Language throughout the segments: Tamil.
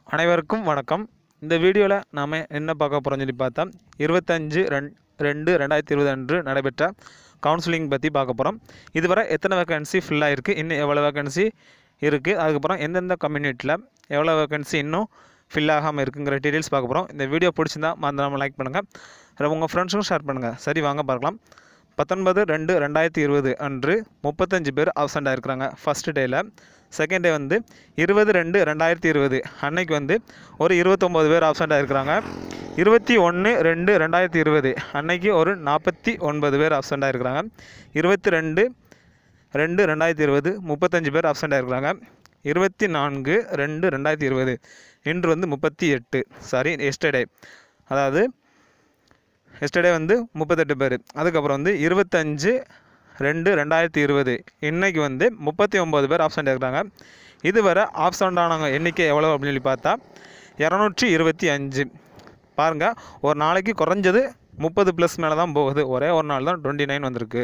அனைவருக்கும் வணக்கம் இந்த வீடியோவில் நாம் என்ன பார்க்க போகிறோம்னு சொல்லி பார்த்தா இருபத்தஞ்சு ரெண் ரெண்டு ரெண்டாயிரத்தி இருபது அன்று நடைபெற்ற கவுன்சிலிங் பற்றி பார்க்க போகிறோம் இதுவரை எத்தனை வேகன்சி ஃபில் ஆகிருக்கு இன்னும் எவ்வளோ வேகன்சி இருக்குது அதுக்கப்புறம் எந்தெந்த கம்யூனிட்டியில் எவ்வளோ வேகன்சி இன்னும் ஃபில் ஆகாமல் இருக்குங்கிற டீட்டெயில்ஸ் பார்க்க போகிறோம் இந்த வீடியோ பிடிச்சிருந்தா மறந்துடாமல் லைக் பண்ணுங்கள் உங்கள் ஃப்ரெண்ட்ஸுக்கும் ஷேர் பண்ணுங்கள் சரி வாங்க பார்க்கலாம் பத்தொன்பது ரெண்டு ரெண்டாயிரத்தி இருபது அன்று முப்பத்தஞ்சு பேர் absent ஆயிருக்கிறாங்க ஃபஸ்ட் டேயில் செகண்ட் டே வந்து இருபது ரெண்டு ரெண்டாயிரத்தி இருபது அன்னைக்கு வந்து ஒரு இருபத்தொம்போது பேர் absent ஆயிருக்கிறாங்க இருபத்தி ஒன்று ரெண்டு ரெண்டாயிரத்தி இருபது அன்னைக்கு ஒரு நாற்பத்தி ஒன்பது பேர் absent ஆயிருக்கிறாங்க இருபத்தி ரெண்டு ரெண்டு ரெண்டாயிரத்தி இருபது முப்பத்தஞ்சு பேர் absent ஆயிருக்கிறாங்க இருபத்தி நான்கு ரெண்டு ரெண்டாயிரத்தி இருபது இன்று வந்து முப்பத்தி எட்டு சாரி எஸ்டர்டே அதாவது எஸ்டர்டே வந்து முப்பத்தெட்டு பேர் அதுக்கப்புறம் வந்து இருபத்தஞ்சு ரெண்டு ரெண்டாயிரத்தி இருபது இன்னைக்கு வந்து முப்பத்தி ஒம்பது பேர் ஆப்சண்ட் இருக்கிறாங்க இதுவரை ஆப்சண்ட் ஆனவங்க எண்ணிக்கை எவ்வளோ அப்படின்னு சொல்லி பார்த்தா இரநூற்றி இருபத்தி அஞ்சு பாருங்கள் ஒரு நாளைக்கு குறைஞ்சது முப்பது ப்ளஸ் மேலே தான் போகுது ஒரே ஒரு நாள் தான் டுவெண்ட்டி நைன் வந்திருக்கு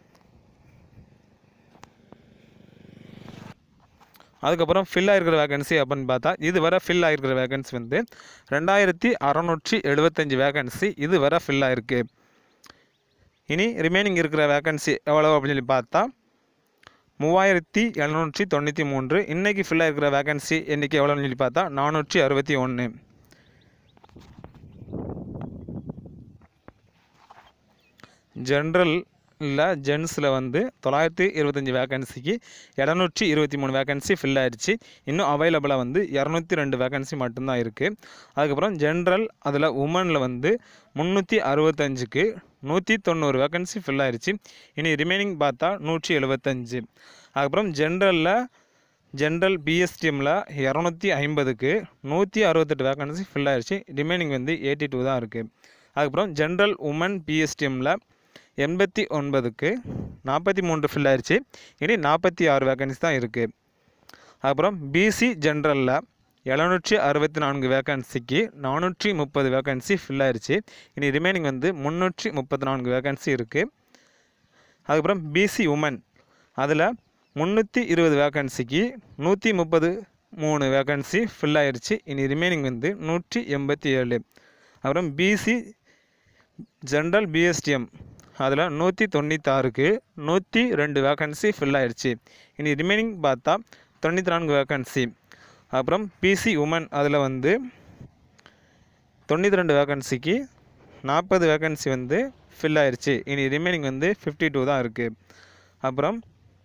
அதுக்கப்புறம் ஃபில் ஆகிருக்கிற வேகன்சி அப்படின்னு பார்த்தா இதுவரை ஃபில் ஆகிருக்கிற வேகன்சி வந்து ரெண்டாயிரத்தி அறநூற்றி எழுபத்தஞ்சு வேகன்சி இதுவரை ஃபில் ஆகிருக்கு இனி ரிமைனிங் இருக்கிற வேகன்சி எவ்வளோ அப்படின்னு சொல்லி பார்த்தா மூவாயிரத்தி எழுநூற்றி தொண்ணூற்றி மூன்று இன்றைக்கி ஃபில் ஆகிருக்கிற வேகன்சி எண்ணிக்கை எவ்வளோன்னு சொல்லி பார்த்தா நானூற்றி அறுபத்தி ஒன்று ஜென்ரலில் ஜென்ஸில் வந்து தொள்ளாயிரத்தி இருபத்தஞ்சி வேகன்சிக்கு இரநூற்றி இருபத்தி மூணு வேகன்சி ஃபில் ஆயிடுச்சு இன்னும் அவைலபிளாக வந்து இரநூத்தி ரெண்டு வேகன்சி மட்டும்தான் இருக்குது அதுக்கப்புறம் ஜென்ரல் அதில் உமனில் வந்து முந்நூற்றி அறுபத்தஞ்சுக்கு நூற்றி தொண்ணூறு வேகன்சி ஃபில் ஆயிடுச்சு இனி ரிமைனிங் பார்த்தா நூற்றி எழுபத்தஞ்சு அதுக்கப்புறம் ஜென்ரலில் ஜென்ரல் பிஎஸ்டிஎம்மில் இரநூத்தி ஐம்பதுக்கு நூற்றி அறுபத்தெட்டு வேகன்சி ஃபில் ஆயிடுச்சு ரிமைனிங் வந்து எயிட்டி டூ தான் இருக்குது அதுக்கப்புறம் ஜென்ரல் உமன் பிஎஸ்டிஎம்மில் எண்பத்தி ஒன்பதுக்கு நாற்பத்தி மூன்று ஃபில் ஆயிடுச்சு இனி நாற்பத்தி ஆறு வேகன்சி தான் இருக்குது அப்புறம் பிசி ஜென்ரலில் எழுநூற்றி அறுபத்தி நான்கு வேகன்சிக்கு நானூற்றி முப்பது வேகன்சி ஃபில் ஆயிடுச்சு இனி ரிமைனிங் வந்து முந்நூற்றி முப்பத்தி நான்கு வேகன்சி இருக்குது அதுக்கப்புறம் பிசி உமன் அதில் முந்நூற்றி இருபது வேகன்சிக்கு நூற்றி முப்பது மூணு வேகன்சி ஃபில் ஆயிடுச்சு இனி ரிமைனிங் வந்து நூற்றி எண்பத்தி ஏழு அப்புறம் பிசி ஜென்ரல் பிஎஸ்டிஎம் அதில் நூற்றி தொண்ணூத்தாறுக்கு நூற்றி ரெண்டு வேகன்சி ஃபில் ஆயிடுச்சு இனி ரிமைனிங் பார்த்தா தொண்ணூற்றி நான்கு வேகன்சி அப்புறம் பிசி உமன் அதில் வந்து தொண்ணூற்றி ரெண்டு வேகன்சிக்கு நாற்பது வேகன்சி வந்து ஃபில் ஆயிடுச்சு இனி ரிமைனிங் வந்து ஃபிஃப்டி டூ தான் இருக்குது அப்புறம்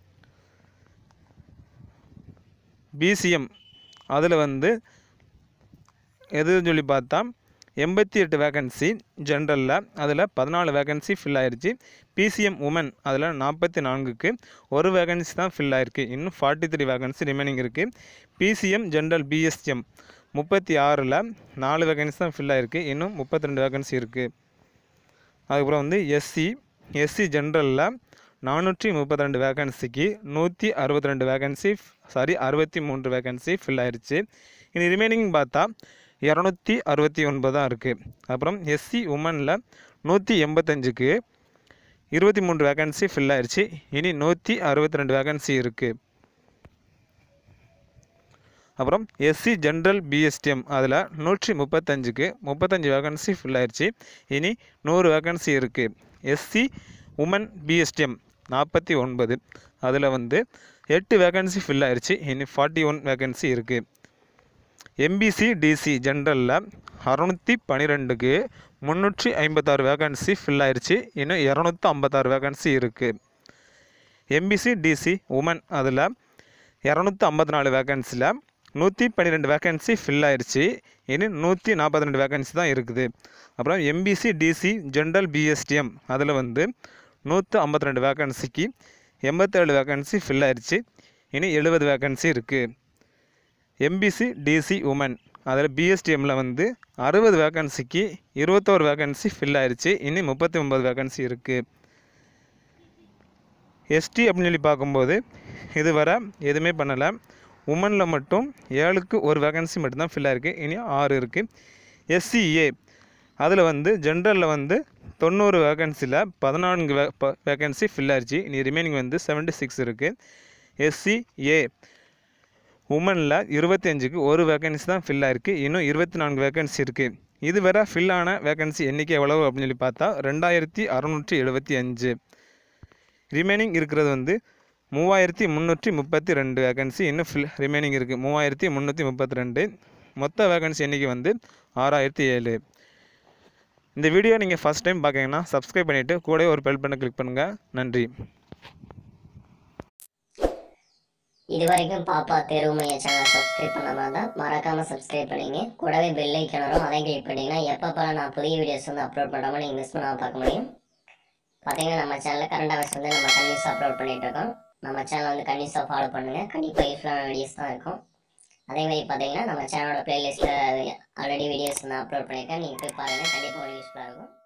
பிசிஎம் அதில் வந்து எதுன்னு சொல்லி பார்த்தா எண்பத்தி எட்டு வேகன்சி ஜென்ரலில் அதில் பதினாலு வேகன்சி ஃபில் ஆயிடுச்சு பிசிஎம் உமன் அதில் நாற்பத்தி நான்குக்கு ஒரு வேகன்சி தான் ஃபில் ஆயிருக்கு இன்னும் ஃபார்ட்டி த்ரீ வேகன்சி ரிமைனிங் இருக்குது பிசிஎம் ஜென்ரல் பிஎஸ்டிஎம் முப்பத்தி ஆறில் நாலு வேகன்சி தான் ஃபில் ஆயிருக்கு இன்னும் முப்பத்தி ரெண்டு வேகன்சி இருக்குது அதுக்கப்புறம் வந்து எஸ்சி எஸ்சி ஜென்ரலில் நானூற்றி முப்பத்தி ரெண்டு வேகன்சிக்கு நூற்றி அறுபத்தி ரெண்டு வேகன்சி சாரி அறுபத்தி மூன்று வேகன்சி ஃபில் ஆயிடுச்சு இனி ரிமைனிங் பார்த்தா இரநூத்தி அறுபத்தி ஒன்பது தான் இருக்குது அப்புறம் எஸ்சி உமனில் நூற்றி எண்பத்தஞ்சுக்கு இருபத்தி மூன்று வேகன்சி ஃபில் ஆயிடுச்சு இனி நூற்றி அறுபத்தி ரெண்டு வேகன்சி இருக்குது அப்புறம் எஸ்சி ஜென்ரல் பிஎஸ்டிஎம் அதில் நூற்றி முப்பத்தஞ்சுக்கு முப்பத்தஞ்சு வேகன்சி ஃபில் ஆயிடுச்சு இனி நூறு வேகன்சி இருக்குது எஸ்சி உமன் பிஎஸ்டிஎம் நாற்பத்தி ஒன்பது அதில் வந்து எட்டு வேகன்சி ஃபில் ஆயிடுச்சு இனி ஃபார்ட்டி ஒன் வேகன்சி இருக்குது எம்பிசி டிசி ஜென்ரலில் அறநூற்றி பன்னிரெண்டுக்கு முந்நூற்றி ஐம்பத்தாறு வேகன்சி ஃபில் ஆயிடுச்சு இன்னும் இரநூத்தி ஐம்பத்தாறு வேகன்சி இருக்குது எம்பிசி டிசி உமன் அதில் இரநூத்தி ஐம்பத்தி நாலு வேகன்சியில் நூற்றி பன்னிரெண்டு வேகன்சி ஃபில் ஆயிடுச்சு இனி நூற்றி நாற்பத்தி ரெண்டு வேகன்சி தான் இருக்குது அப்புறம் எம்பிசி டிசி ஜென்ரல் பிஎஸ்டிஎம் அதில் வந்து நூற்றி ஐம்பத்தி ரெண்டு வேகன்சிக்கு எண்பத்தேழு வேகன்சி ஃபில் ஆயிடுச்சு இனி எழுபது வேகன்சி இருக்குது எம்பிசி டிசி உமன் அதில் பிஎஸ்டிஎம்மில் வந்து அறுபது வேகன்சிக்கு இருபத்தோரு வேகன்சி ஃபில் ஆயிடுச்சு இனி முப்பத்தி ஒம்பது வேகன்சி இருக்குது எஸ்டி அப்படின்னு சொல்லி பார்க்கும்போது இதுவரை எதுவுமே பண்ணலை உமனில் மட்டும் ஏழுக்கு ஒரு வேகன்சி மட்டும்தான் ஃபில் ஆயிருக்கு இனி ஆறு இருக்குது எஸ்சிஏ அதில் வந்து ஜென்ரலில் வந்து தொண்ணூறு வேகன்சியில் பதினான்கு வே வேகன்சி ஃபில் ஆயிடுச்சு இனி ரிமைனிங் வந்து செவன்ட்டி சிக்ஸ் இருக்குது எஸ்சிஏ உமனில் இருபத்தி அஞ்சுக்கு ஒரு வேகன்சி தான் ஃபில் ஆயிருக்கு இன்னும் இருபத்தி நான்கு வேகன்சி இருக்குது இதுவரை ஃபில் ஆன வேகன்சி எண்ணிக்கை எவ்வளவு அப்படின்னு சொல்லி பார்த்தா ரெண்டாயிரத்தி அறநூற்றி எழுபத்தி அஞ்சு ரிமைனிங் இருக்கிறது வந்து மூவாயிரத்தி முந்நூற்றி முப்பத்தி ரெண்டு வேகன்சி இன்னும் ஃபில் ரிமைனிங் இருக்குது மூவாயிரத்தி முந்நூற்றி முப்பத்தி ரெண்டு மொத்த வேகன்சி எண்ணிக்கை வந்து ஆறாயிரத்தி ஏழு இந்த வீடியோ நீங்கள் ஃபஸ்ட் டைம் பார்க்கீங்கன்னா சப்ஸ்கிரைப் பண்ணிவிட்டு கூடவே ஒரு பெல் பண்ண கிளிக் பண்ணுங்கள் நன்றி இது வரைக்கும் பாப்பா தேர்வு மைய சேனல் சப்ஸ்கிரைப் பண்ணாம தான் மறக்காம சப்ஸ்கிரைப் பண்ணிங்க கூடவே பெல் ஐக்கன் வரும் அதையும் கிளிக் பண்ணிங்கன்னா எப்பப்போலாம் நான் புதிய வீடியோஸ் வந்து அப்லோட் பண்ணாமல் நீங்கள் மிஸ் பண்ணாமல் பார்க்க முடியும் பார்த்தீங்கன்னா நம்ம சேனலில் கரண்ட் அவர்ஸ் வந்து நம்ம கண்டினியூஸாக அப்லோட் பண்ணிட்டு இருக்கோம் நம்ம சேனல் வந்து கண்டினியூஸாக ஃபாலோ பண்ணுங்கள் கண்டிப்பாக யூஸ்ஃபுல்லான வீடியோஸ் தான் இருக்கும் அதே மாதிரி பார்த்தீங்கன்னா நம்ம சேனலோட பிளேலிஸ்ட்டில் ஆல்ரெடி வீடியோஸ் வந்து அப்லோட் பண்ணியிருக்கேன் நீங்கள் போய் பாருங்கள் கண்டிப்பாக ஒரு யூஸ்ஃபுல்லாக இருக்கும்